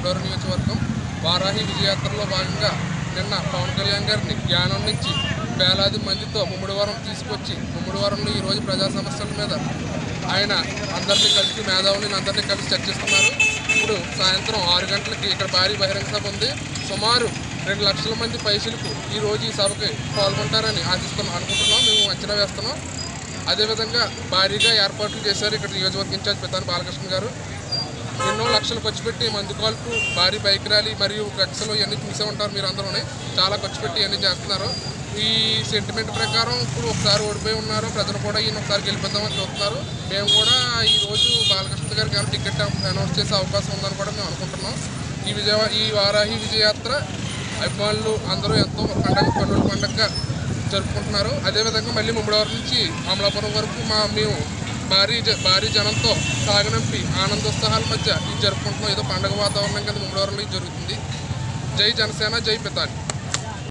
ముమ్మడవరం నియోజకవర్గం వారాహి విజయయాత్రలో భాగంగా నిన్న పవన్ కళ్యాణ్ గారిని జ్ఞానం నుంచి వేలాది మందితో ముమ్మడివారం తీసుకొచ్చి ముమ్మడివారంలో ఈరోజు ప్రజా సమస్యల మీద ఆయన అందరినీ కలిసి మేధావులని అందరినీ కలిసి చర్చిస్తున్నారు ఇప్పుడు సాయంత్రం ఆరు గంటలకి ఇక్కడ భారీ బహిరంగ సభ ఉంది సుమారు రెండు లక్షల మంది పైసలకు ఈ రోజు ఈ సభకి పాల్గొంటారని ఆశిస్తున్నాం అనుకుంటున్నాం మేము అంచనా వేస్తున్నాం అదేవిధంగా భారీగా ఏర్పాట్లు చేశారు ఇక్కడ నియోజకవర్గ ఇన్ఛార్జ్ పెద్దాని బాలకృష్ణ గారు ఎన్నో లక్షలు ఖర్చు పెట్టి మందు కాల్పు భారీ బైక్ ర్యాలీ మరియు ఫ్లెక్స్లు ఇవన్నీ చూసే ఉంటారు మీరు అందరూనే చాలా ఖర్చు పెట్టి ఇవన్నీ చేస్తున్నారు ఈ సెంటిమెంట్ ప్రకారం ఇప్పుడు ఒకసారి ఓడిపోయి ఉన్నారు ప్రజలు కూడా ఈయన ఒకసారి గెలిపిద్దామని చూస్తున్నారు మేము కూడా ఈ రోజు బాలకృష్ణ గారికి ఏమైనా టికెట్ అనౌన్స్ చేసే అవకాశం ఉందని కూడా మేము అనుకుంటున్నాం ఈ విజయ ఈ వారాహి విజయయాత్ర అభిమానులు అందరూ ఎంతో పండగ పండుగ పండగగా జరుపుకుంటున్నారు అదేవిధంగా మళ్ళీ ముమ్మడివారం నుంచి అమలాపురం వరకు మా మేము భారీ జ భారీ జనంతో సాగనంపి ఆనందోత్సాహాల మధ్య ఇది జరుపుకుంటున్నాం ఏదో పండగ వాతావరణం కింద ముమ్మడివారంలో ఇది జరుగుతుంది జై జనసేన జై పితాని